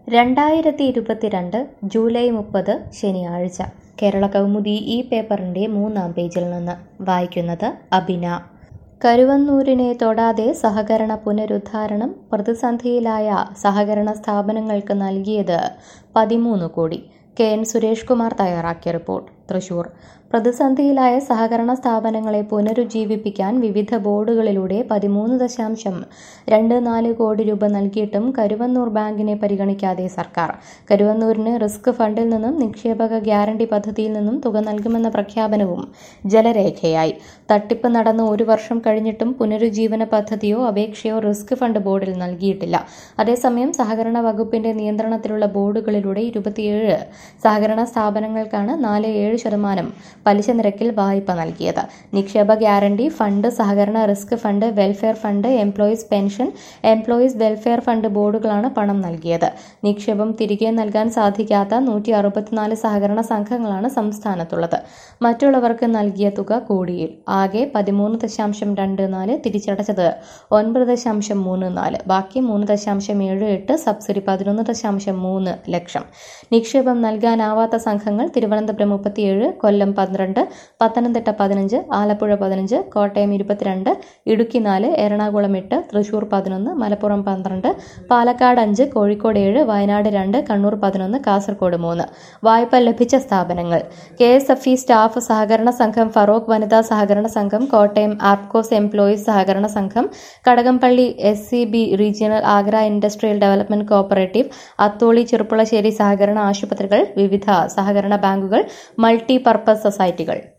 രണ്ടായിരത്തി ഇരുപത്തിരണ്ട് ജൂലൈ മുപ്പത് ശനിയാഴ്ച കേരള കൗമുദി ഈ പേപ്പറിൻ്റെ മൂന്നാം പേജിൽ നിന്ന് വായിക്കുന്നത് അബിന കരുവന്നൂരിനെ തൊടാതെ സഹകരണ പുനരുദ്ധാരണം പ്രതിസന്ധിയിലായ സഹകരണ സ്ഥാപനങ്ങൾക്ക് നൽകിയത് പതിമൂന്ന് കോടി കെ എൻ സുരേഷ് കുമാർ തയ്യാറാക്കിയ റിപ്പോർട്ട് തൃശൂർ പ്രതിസന്ധിയിലായ സഹകരണ സ്ഥാപനങ്ങളെ പുനരുജ്ജീവിപ്പിക്കാൻ വിവിധ ബോർഡുകളിലൂടെ പതിമൂന്ന് ദശാംശം രണ്ട് നാല് കോടി രൂപ നൽകിയിട്ടും കരുവന്നൂർ ബാങ്കിനെ പരിഗണിക്കാതെ സർക്കാർ കരുവന്നൂരിന് റിസ്ക് ഫണ്ടിൽ നിന്നും നിക്ഷേപക ഗ്യാരണ്ടി പദ്ധതിയിൽ നിന്നും തുക നൽകുമെന്ന പ്രഖ്യാപനവും ജലരേഖയായി തട്ടിപ്പ് നടന്ന് ഒരു വർഷം കഴിഞ്ഞിട്ടും പുനരുജ്ജീവന പദ്ധതിയോ അപേക്ഷയോ റിസ്ക് ഫണ്ട് ബോർഡിൽ നൽകിയിട്ടില്ല അതേസമയം സഹകരണ വകുപ്പിന്റെ നിയന്ത്രണത്തിലുള്ള ബോർഡുകളിലൂടെ ഇരുപത്തിയേഴ് സഹകരണ സ്ഥാപനങ്ങൾക്കാണ് നാല് ഏഴ് ശതമാനം പലിശ നിരക്കിൽ വായ്പ നൽകിയത് നിക്ഷേപ ഗ്യാരണ്ടി ഫണ്ട് സഹകരണ risk fund welfare fund employees pension employees welfare fund ബോർഡുകളാണ് പണം നൽകിയത് നിക്ഷേപം തിരികെ നൽകാൻ സാധിക്കാത്ത നൂറ്റി അറുപത്തിനാല് സഹകരണ സംഘങ്ങളാണ് സംസ്ഥാനത്തുള്ളത് മറ്റുള്ളവർക്ക് നൽകിയ തുക കോടിയിൽ ആകെ പതിമൂന്ന് ദശാംശം രണ്ട് നാല് തിരിച്ചടച്ചത് ഒൻപത് ദശാംശം മൂന്ന് നാല് ബാക്കി മൂന്ന് ദശാംശം ഏഴ് എട്ട് സബ്സിഡി പതിനൊന്ന് ദശാംശം മൂന്ന് ലക്ഷം നിക്ഷേപം നൽകാനാവാത്ത സംഘങ്ങൾ തിരുവനന്തപുരം മുപ്പത്തിയേഴ് കൊല്ലം പന്ത്രണ്ട് പത്തനംതിട്ട പതിനഞ്ച് ആലപ്പുഴ പതിനഞ്ച് കോട്ടയം ഇരുപത്തിരണ്ട് ഇടുക്കി നാല് എറണാകുളം എട്ട് തൃശൂർ പതിനൊന്ന് മലപ്പുറം പന്ത്രണ്ട് പാലക്കാട് അഞ്ച് കോഴിക്കോട് ഏഴ് വയനാട് രണ്ട് കണ്ണൂർ പതിനൊന്ന് കാസർഗോഡ് മൂന്ന് വായ്പ ലഭിച്ച സ്ഥാപനങ്ങൾ K S F E staff സഹകരണ സംഘം ഫറോക്ക് വനിതാ സഹകരണ സംഘം കോട്ടയം ആപ്കോസ് എംപ്ലോയീസ് സഹകരണ സംഘം Kadakampally S C B regional agro industrial development cooperative Atholi Cherpulassery സഹകരണ ആശുപത്രികൾ വിവിധ സഹകരണ ബാങ്കുകൾ മൾട്ടി പർപ്പസ് സൊസൈറ്റികൾ